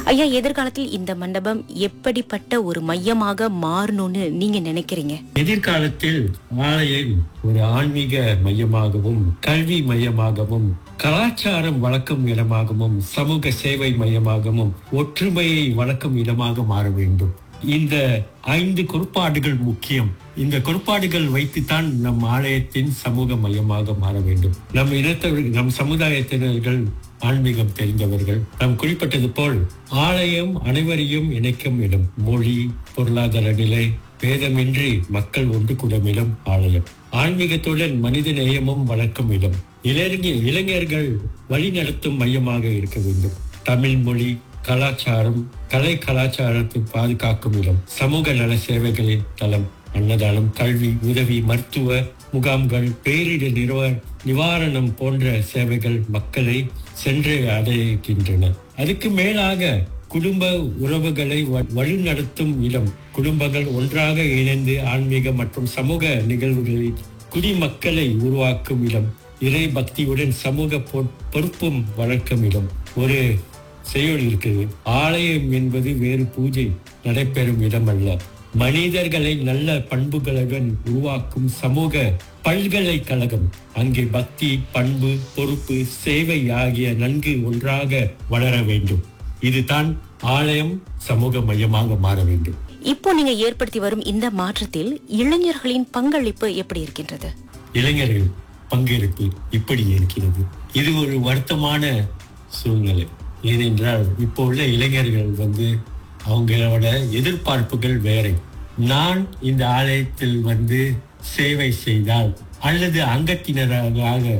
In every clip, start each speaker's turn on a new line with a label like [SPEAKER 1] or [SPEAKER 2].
[SPEAKER 1] ஐயா எதிர்காலத்தில் இந்த மண்டபம் எப்படிப்பட்ட ஒரு மையமாக மாறணும்னு நீங்க நினைக்கிறீங்க
[SPEAKER 2] எதிர்காலத்தில் ஆலயம் ஒரு ஆன்மீக மையமாகவும் கல்வி மையமாகவும் கலாச்சாரம் வளர்க்கும் இடமாகவும் சமூக சேவை மையமாகவும் ஒற்றுமையை வளர்க்கும் இடமாக மாற வேண்டும் இந்த ஐந்து கோட்பாடுகள் முக்கியம் இந்த கோட்பாடுகள் வைத்துத்தான் நம் ஆலயத்தின் சமூக மையமாக மாற வேண்டும் நம் இனத்தவர் நம் சமுதாயத்தினர்கள் ஆன்மீகம் தெரிந்தவர்கள் நாம் குறிப்பிட்டது போல் ஆலயம் அனைவரையும் இணைக்கும் இடம் மொழி பொருளாதார நிலை பேதமின்றி மக்கள் ஒன்று கூடும் இடம் ஆலயம் ஆன்மீகத்துடன் மனித நேயமும் வளர்க்கும் இடம் இளைஞர் இளைஞர்கள் வழிநடத்தும் மையமாக இருக்க வேண்டும் தமிழ் மொழி கலாச்சாரம் கலை கலாச்சாரத்தை பாதுகாக்கும் இடம் சமூக நல சேவைகளின் தளம் அன்னதானம் கல்வி உதவி மருத்துவ முகாம்கள் பேரிடர் நிறுவ நிவாரணம் போன்ற சேவைகள் மக்களை சென்று அடைகின்றன அதுக்கு மேலாக குடும்ப உறவுகளை வ- வழிநடத்தும் இடம் குடும்பங்கள் ஒன்றாக இணைந்து ஆன்மீக மற்றும் சமூக நிகழ்வுகளில் குடிமக்களை உருவாக்கும் இடம் இறை பக்தியுடன் சமூக பொ- பொறுப்பும் வளர்க்கும் இடம் ஒரு செயல் இருக்குது ஆலயம் என்பது வேறு பூஜை நடைபெறும் இடம் அல்ல மனிதர்களை நல்ல பண்புகளுடன் உருவாக்கும் சமூக பல்கலைக்கழகம் அங்கே பக்தி பண்பு பொறுப்பு சேவை ஆகிய நன்கு ஒன்றாக வளர வேண்டும் இதுதான் ஆலயம் சமூக மையமாக மாற வேண்டும்
[SPEAKER 1] இப்போ நீங்க ஏற்படுத்தி வரும் இந்த மாற்றத்தில் இளைஞர்களின் பங்களிப்பு எப்படி இருக்கின்றது
[SPEAKER 2] இளைஞர்கள் பங்கேற்பு இப்படி இருக்கிறது இது ஒரு வருத்தமான சூழ்நிலை ஏனென்றால் இப்போ உள்ள இளைஞர்கள் வந்து அவங்களோட எதிர்பார்ப்புகள் வேற நான் இந்த ஆலயத்தில் வந்து சேவை செய்தால் அல்லது அங்கத்தினராக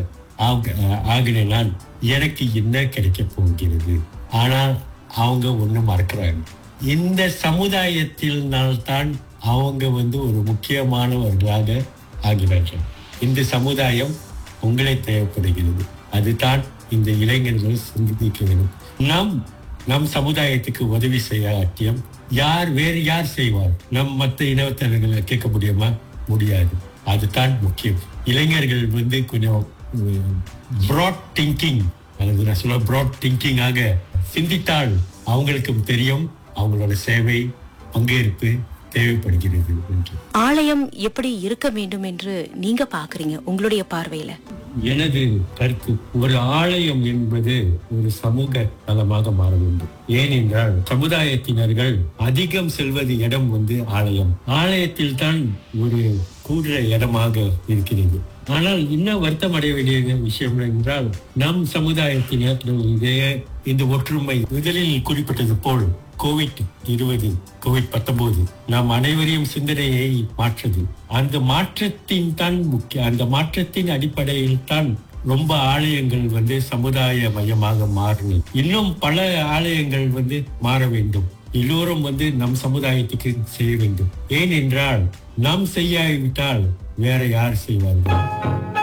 [SPEAKER 2] ஆக- ஆகினால் எனக்கு என்ன கிடைக்க போகிறது ஆனால் அவங்க ஒண்ணு மறக்கிறாங்க இந்த சமுதாயத்தினால்தான் அவங்க வந்து ஒரு முக்கியமானவர்களாக ஆகிறார்கள் இந்த சமுதாயம் உங்களை தேவைப்படுகிறது அதுதான் இந்த இளைஞர்கள் சிந்திக்க வேண்டும் நாம் நம் சமுதாயத்துக்கு உதவி செய்ய ஆட்டியம் யார் வேறு யார் செய்வார் நம் மற்ற இனத்தவர்களை கேட்க முடியுமா முடியாது அதுதான் முக்கியம் இளைஞர்கள் வந்து கொஞ்சம் ப்ராட் திங்கிங் அல்லது நான் சொல்ல ப்ராட் திங்கிங்காக சிந்தித்தால் அவங்களுக்கும் தெரியும் அவங்களோட சேவை பங்கேற்பு தேவைப்படுகிறது என்று
[SPEAKER 1] ஆலயம் எப்படி இருக்க வேண்டும் என்று நீங்க பாக்குறீங்க உங்களுடைய பார்வையில
[SPEAKER 2] எனது கருத்து ஒரு ஆலயம் என்பது ஒரு சமூக தலமாக மாற வேண்டும் ஏனென்றால் சமுதாயத்தினர்கள் அதிகம் செல்வது இடம் வந்து ஆலயம் ஆலயத்தில் தான் ஒரு கூடுற இடமாக இருக்கிறது ஆனால் இன்னும் வருத்தம் அடைய வேண்டிய விஷயம் என்றால் நம் சமுதாயத்தினர் இதே இந்த ஒற்றுமை முதலில் குறிப்பிட்டது போல் கோவிட் இருபது கோவிட் பத்தொன்பது நாம் அனைவரையும் சிந்தனையை மாற்றது அந்த மாற்றத்தின் தான் முக்கிய அந்த மாற்றத்தின் அடிப்படையில் தான் ரொம்ப ஆலயங்கள் வந்து சமுதாய மையமாக மாறினது இன்னும் பல ஆலயங்கள் வந்து மாற வேண்டும் எல்லோரும் வந்து நம் சமுதாயத்துக்கு செய்ய வேண்டும் ஏனென்றால் நாம் செய்யாவிட்டால் வேற யார் செய்வார்கள்